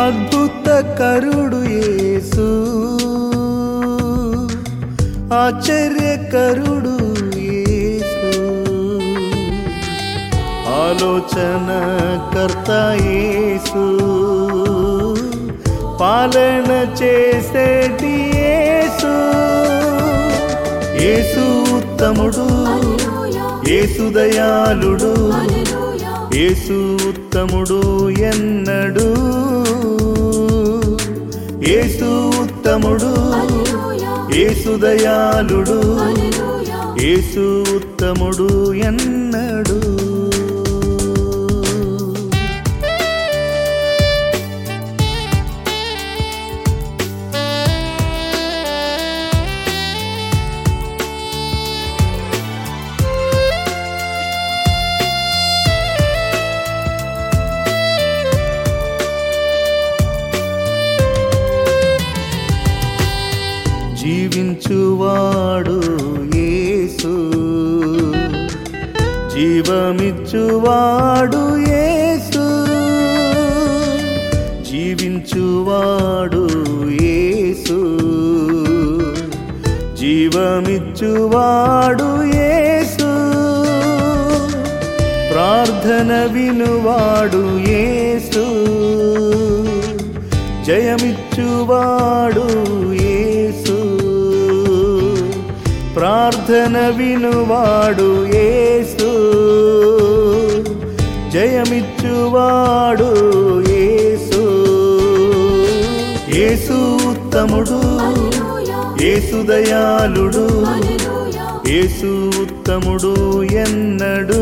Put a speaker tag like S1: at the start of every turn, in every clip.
S1: అద్భుత కరుడు యేసు ఆశ్చర్యకరుడు యేసు ఆలోచన కర్త యేసు పాలన చేసేటి యేసు యేసు ఉత్తముడు యేసు దయాళుడు యేసు ఉత్తముడు ఎన్నడు యేసు ఉత్తముడు యేసు దయాళుడు యేసు ఉత్తముడు ఎన్నడు జీవించువాడు యేసు జీవమిచ్చువాడు యేసు జీవించువాడు యేసు జీవమిచ్చువాడు యేసు ప్రార్థన వినువాడు యేసు జయమిచ్చువాడు యేసు ప్రార్థన వినువాడు యేసు జయమిచ్చువాడు యేసు యేసు ఉత్తముడు యేసు దయాళుడు యేసు ఉత్తముడు ఎన్నడు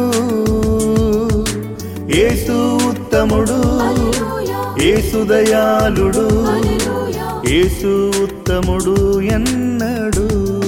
S1: యేసు ఉత్తముడు యేసు దయాళుడు యేసు ఉత్తముడు ఎన్నడు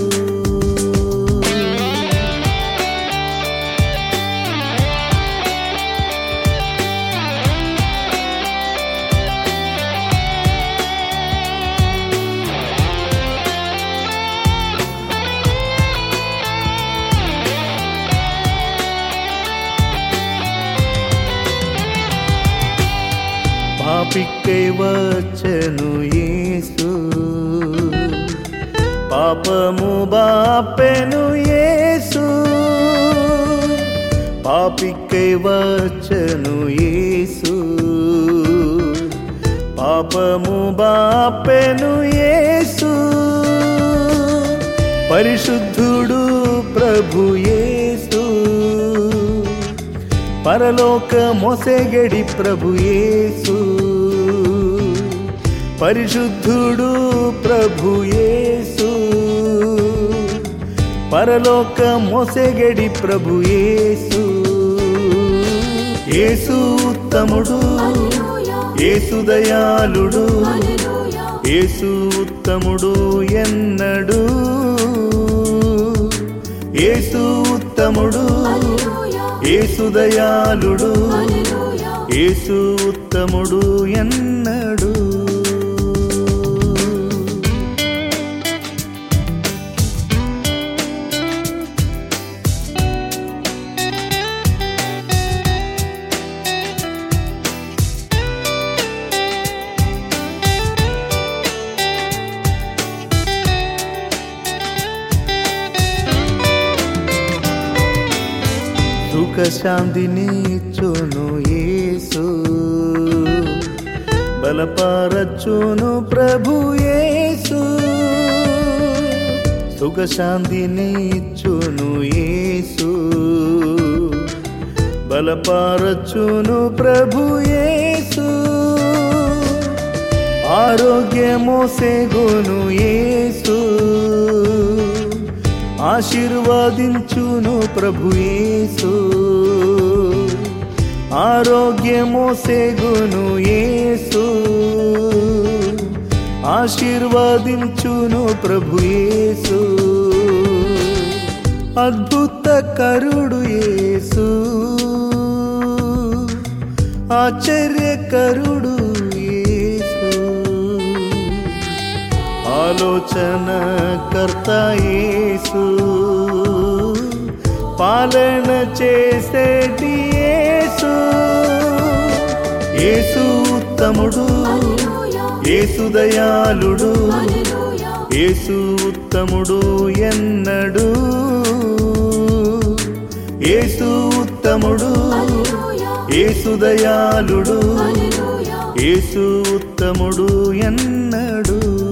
S1: పాపిక్కై వచ్చను యేసు పాపము బాపెను యేసు పాపిక్కై వచ్చను యేసు పాపము బాపెను యేసు పరిశుద్ధుడు ప్రభు యేసు పరలోక మోసగడి ప్రభు యేసు పరిశుద్ధుడు ప్రభు యేసు పరలోక మోసగడి ప్రభు యేసు యేసు ఉత్తముడు యేసు దయాళుడు యేసు ఉత్తముడు ఎన్నడు యేసు ఉత్తముడు యేసు దయాళుడు యేసు ఉత్తముడు ఎన్నడు సుఖ శాంతినిచ్చును యేసు బలపరచును ప్రభు యేసు సుఖ శాంతినిచ్చును యేసు బలపరచును ప్రభు యేసు ఆరోగ్యమోసేగును యేసు ఆశీర్వదించును ప్రభు యేసు ఆరోగ్యమోసేగును యేసు ఆశీర్వదించును ప్రభు యేసు అద్భుత కరుడు యేసు ఆశ్చర్యకరుడు యేసు ఆలోచన కర్త యేసు పాలన చేసేటి యేసు యేసు ఉత్తముడు యేసు దయాళుడు
S2: హల్లెలూయా
S1: యేసు ఉత్తముడు ఎన్నడు యేసు ఉత్తముడు
S2: హల్లెలూయా
S1: యేసు దయాళుడు
S2: హల్లెలూయా
S1: యేసు ఉత్తముడు ఎన్నడు